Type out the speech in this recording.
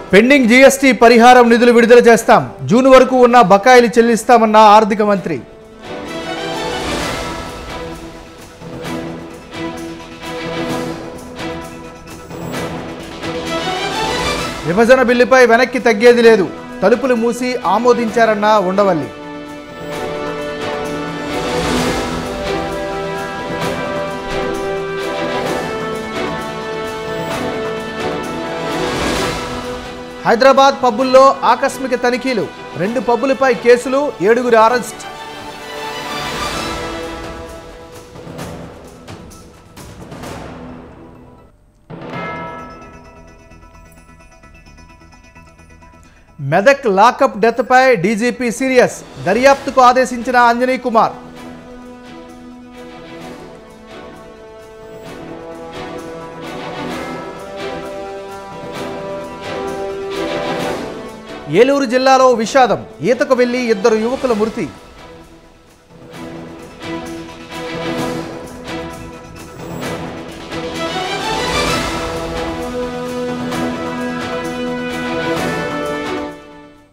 pending GST పరిహారం నిధులు విడుదల చేస్తాం జూన్ వరకు ఉన్న బకాయిలు చెల్లిస్తామన్న ఆర్థిక మంత్రి విభజన బిల్లుపై వెనక్కి తగ్గేది లేదు తలుపులు మూసి ఆమోదించారన్న ఉండవల్లి హైదరాబాద్ పబ్బుల్లో ఆకస్మిక తనిఖీలు రెండు పబ్బులపై కేసులు ఏడుగురి అరెస్ట్ మెదక్ లాకప్ డెత్పై డీజీపీ సీరియస్ దర్యాప్తుకు ఆదేశించిన అంజనీ కుమార్ ఏలూరు జిల్లాలో విషాదం ఈతకు వెళ్లి ఇద్దరు యువకుల మృతి